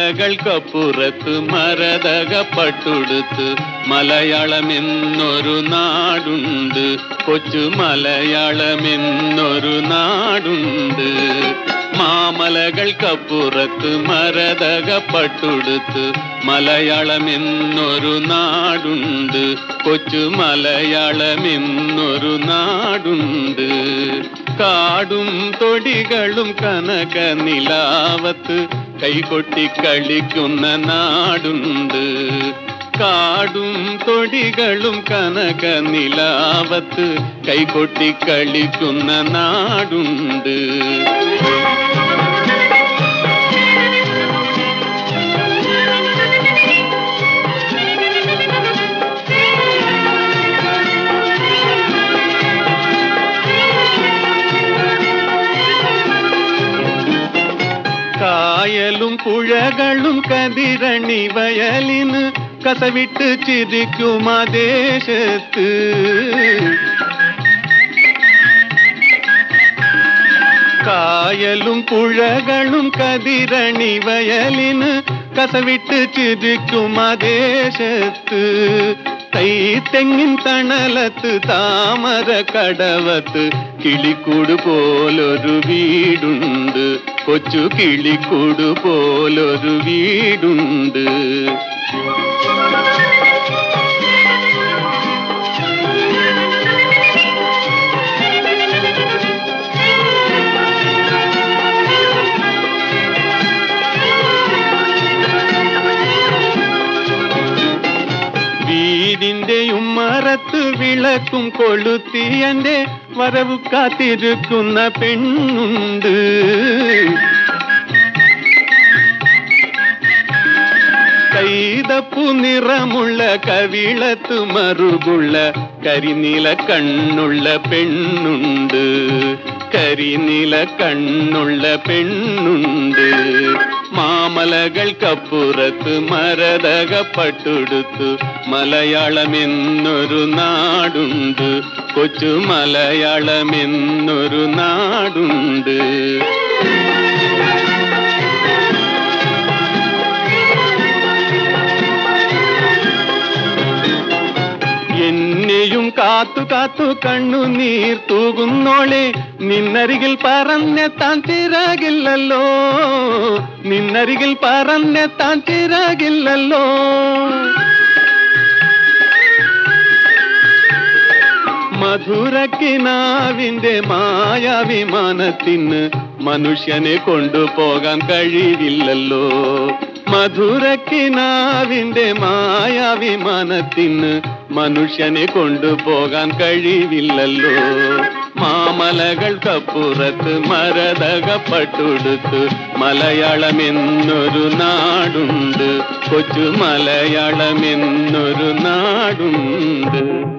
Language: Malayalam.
മാമലകൾക്കപ്പുറത്ത് മരതകപ്പട്ടുടുത്ത് മലയാളമെന്നൊരു നാടുണ്ട് കൊച്ചു മലയാളമെന്നൊരു നാടുണ്ട് മാമലകൾക്കപ്പുറത്ത് മരതകപ്പട്ടുടുത്ത് മലയാളമെന്നൊരു നാടുണ്ട് കൊച്ചു മലയാളമെന്നൊരു നാടുണ്ട് കാടും തൊടികളും കനക നിലാവത്ത് കൈകൊട്ടി കളിക്കുന്ന നാടുണ്ട് കാടും തൊടികളും കനക നിലാവത്ത് കൈകൊട്ടി കളിക്കുന്ന നാടുണ്ട് കായലും പുഴകളും കതിരണി വയലിന് കസവിട്ട് ചിരിക്കും ആ ദേശത്ത് കായലും പുഴകളും കതിരണി വയലിന് കസവിട്ട് ചിരിക്കും ആ ദേശത്ത് തൈ തെങ്ങിൻ തണലത്ത് താമര കടവത്ത് കിളിക്കൂട് പോലൊരു വീടുണ്ട് കൊച്ചു കിളിക്കൂട് പോലൊരു വീടുണ്ട് വീടിന്റെ ഉമ്മറത്ത് വിളക്കും കൊളുത്തി എന്റെ വരവ് കാത്തിരിക്കുന്ന പെണ്ണുണ്ട് കൈതപ്പു നിറമുള്ള കവിളത്ത് മറുകുള്ള കരിനീല കണ്ണുള്ള പെണ്ണുണ്ട് കരിനീല കണ്ണുള്ള പെണ്ണുണ്ട് മാമലകൾക്കപ്പുറത്ത് മരതകപ്പട്ടുടുത്തു മലയാളമെന്നൊരു നാടുണ്ട് കൊച്ചു മലയാളമെന്നൊരു നാടുണ്ട് എന്നെയും കാത്തു കാത്തു കണ്ണുനീർ തൂകുന്നോളെ നിന്നരികിൽ പറഞ്ഞെത്താൻ ചിറകില്ലല്ലോ നിന്നരികിൽ പറഞ്ഞെത്താൻ ചിറകില്ലല്ലോ മധുരക്കിനാവിന്റെ മായാവിമാനത്തിന് മനുഷ്യനെ കൊണ്ടുപോകാൻ കഴിവില്ലല്ലോ മധുരക്കിനാവിന്റെ മായാവിമാനത്തിന് മനുഷ്യനെ കൊണ്ടുപോകാൻ കഴിവില്ലല്ലോ മാമലകൾക്കപ്പുറത്ത് മരതകപ്പട്ടുടുത്ത് മലയാളമെന്നൊരു നാടുണ്ട് കൊച്ചു മലയാളമെന്നൊരു നാടുണ്ട്